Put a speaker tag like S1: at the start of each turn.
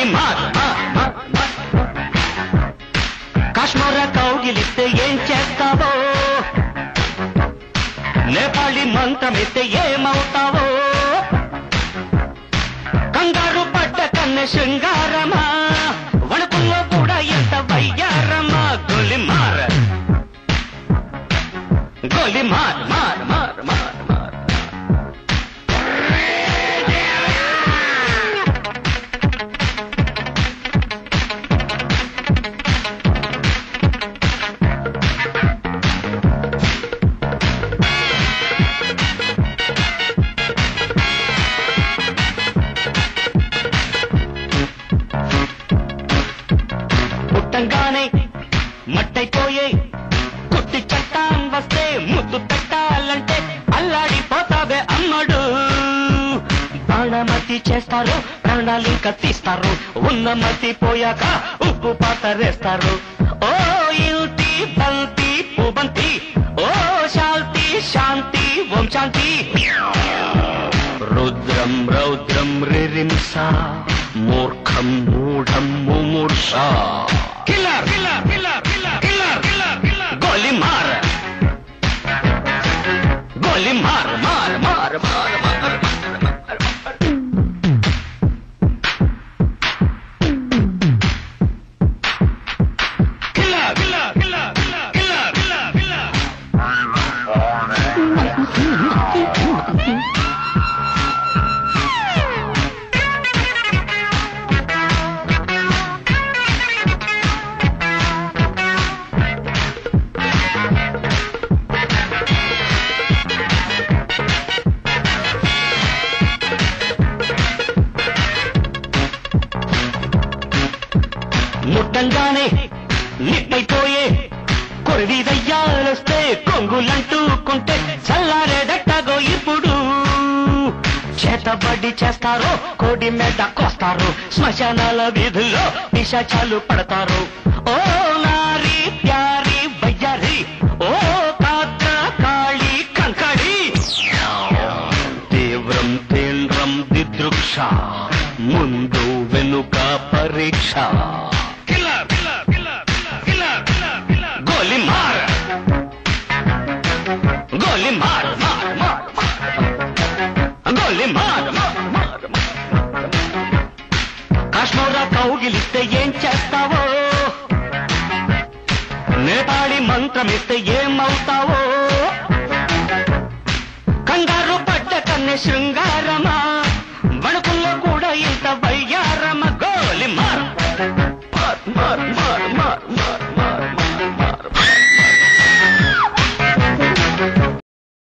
S1: మార్ మార్ మార్ మార్. కాశ్మీర కౌగిలిస్తే ఏం చేస్తావో నేపాళి మంత్రమిస్తే ఏమవుతావో కంగారు పడ్డ కన్న శృంగారమా వణుకుల్లో కూడా ఎంత వయ్యారమా గొలి మార్ గొలి మార్ మార్ మార్ మార్ మార్ పుట్టంగానే మట్టైపోయే కుట్టి చట్టాం వస్తే ముద్దు పెట్టాలంటే అల్లాడిపోతావే అమ్మడు బాణమతి చేస్తారు ప్రాణాలు ఇంకా తీస్తారు ఉన్న మతి పోయాక ఉప్పు పాతరేస్తారు ఓ యుతి బంతి పుబంతి ఓ శాంతి శాంతి ఓం శాంతి రుద్రం రౌద్రం రిరింస మూర్ఖం మూఢం ముమూర్ష killer killer killer killer killer killer killer గోలి మార్ గోలి మార్ మార్ మార్ మార్ మార్ killer killer killer killer killer killer killer ముట్టంగానే నిట్టయిపోయే కొరివి దయ్యాలొస్తే కొంగులంటూకుంటే చల్లారేదట్టగో ఇప్పుడు చేతబడి చేస్తారో కోడి మెడ కోస్తారు శ్మశానాల వీధుల్లో పిశాచాలు పడతారు ఓ నారి ప్యారి వయ్యారి ఓ కాత్ర కాళి కంకడి తీవ్రం తీవ్రం దిదృక్ష ముందు వెనుక పరీక్ష గోలి మార్ గోలి మార్ మార్ మార్ గోలి మార్ మార్ మార్ కాశ్మీర కౌగిలిస్తే ఏం చేస్తావో నేపాళి మంత్రమిస్తే ఏమవుతావో కంగారు పడ్డ కన్నె శృంగారమా